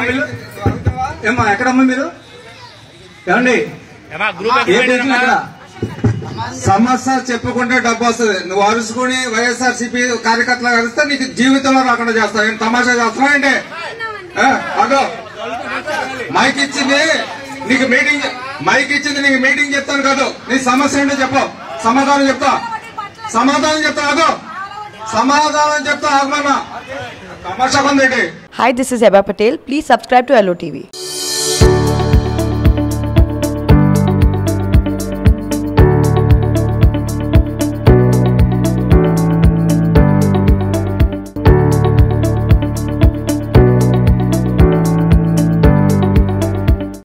Bill ఏమ్మా ఎక్కడమ్మా మీరు ఏమండి ఏమా గ్రూప్ ఏ టెన్షన్ ఎక్కడ సమస్య చెప్పుకుంటే డబ్బు వస్తుంది నువ్వు అరుచుకుని వైఎస్ఆర్ సిపి కార్యకర్తలు కలిస్తే నీకు జీవితంలో రాకుండా చేస్తావు ఏం తమాషా చేస్తున్నావు ఏంటి ఏ, అదో మైక్ ఇచ్చింది నీకు మీటింగ్ మైక్ ఇచ్చింది నీకు మీటింగ్ చెప్తాను కాదు నీ సమస్య ఏంటో చెప్పు సమాధానం చెప్తా సమాధానం చెప్తా అదో సమాధానం చెప్తా ఆగమన్నా తమాషా కొందేంటి Hi, this is Eba Patel. Please subscribe to LOTV.